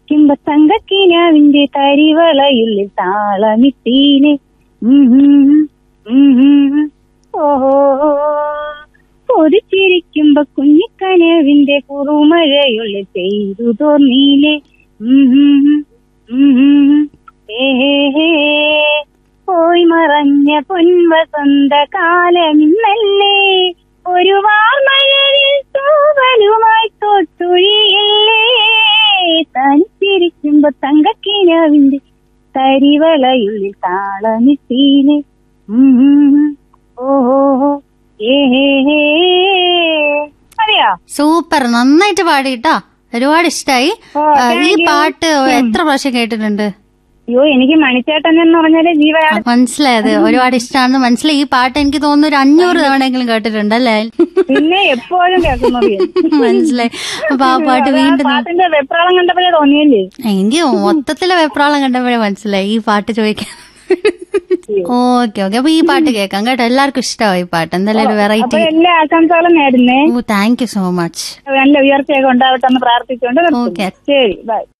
പുഞ്ചിരിക്കുമ്പോ തങ്കക്കിനാവിന്റെ തരിവളയുള്ളിൽ താളമിട്ടീനെ ഉം ഉം ഉം ഉം. ഓഹോ പൊതിച്ചിരിക്കുമ്പോ കുഞ്ഞിക്കനവിന്റെ കുറുമഴയുള്ളിൽ പെയ്തു തോന്നീലെ ഉം ഉം ഉം ഉം. ഏഹേ പോയി മറഞ്ഞ പൊൻവസന്ത കാലമിന്നല്ലേ ഒരു വാർമഴയിൽ തൂവലുമായി തൊട്ടുഴിയില്ലേ തനിച്ചിരിക്കുമ്പോ തങ്കക്കിനാവിന്റെ തരിവളയുള്ളിൽ താളമിട്ടീനെ ഓഹോ ഏഹേ അറിയോ സൂപ്പർ നന്നായിട്ട് പാടിട്ടാ ഒരുപാട് ഇഷ്ടായി ഓ, ആ, ഈ thank you. പാട്ട് എത്ര പ്രാവശ്യം കേട്ടിട്ടുണ്ട് അയ്യോ എനിക്ക് മണിച്ചേട്ടൻ എന്ന് പറഞ്ഞാല് ജീവനാണ് മനസ്സിലായത് ഒരുപാട് ഇഷ്ടമാണെന്ന് മനസ്സിലായി ഈ പാട്ട് എനിക്ക് തോന്നുന്നു ഒരു അഞ്ഞൂറ് തവണയെങ്കിലും കേട്ടിട്ടുണ്ടല്ലേ പിന്നെ എപ്പോഴും കേൾക്കുന്നത് മനസ്സിലായി അപ്പൊ ആ പാട്ട് അത് ആ വീണ്ടും പാട്ടിന്റെ വെപ്രാളം കണ്ടപ്പോഴേ തോന്നിയല്ലേ എനിക്ക് മൊത്തത്തിലെ വെപ്രാളം കണ്ടപ്പോഴേ മനസ്സിലായി ഈ പാട്ട് ചോദിക്കാൻ ഓക്കെ ഓക്കെ അപ്പൊ ഈ പാട്ട് കേൾക്കാം കേട്ടോ എല്ലാവർക്കും ഇഷ്ടമായി ഈ പാട്ട് എന്തായാലും ഒരു അപ്പൊ വെറൈറ്റി എല്ലാ ആശംസകളും നേടുന്നേ oh thank you so much നല്ല ഉയർച്ചയൊക്കെ ഉണ്ടാവട്ടെ എന്ന് പ്രാർത്ഥിച്ചുകൊണ്ട് നിർത്തുന്നു. Okay. ശരി ബൈ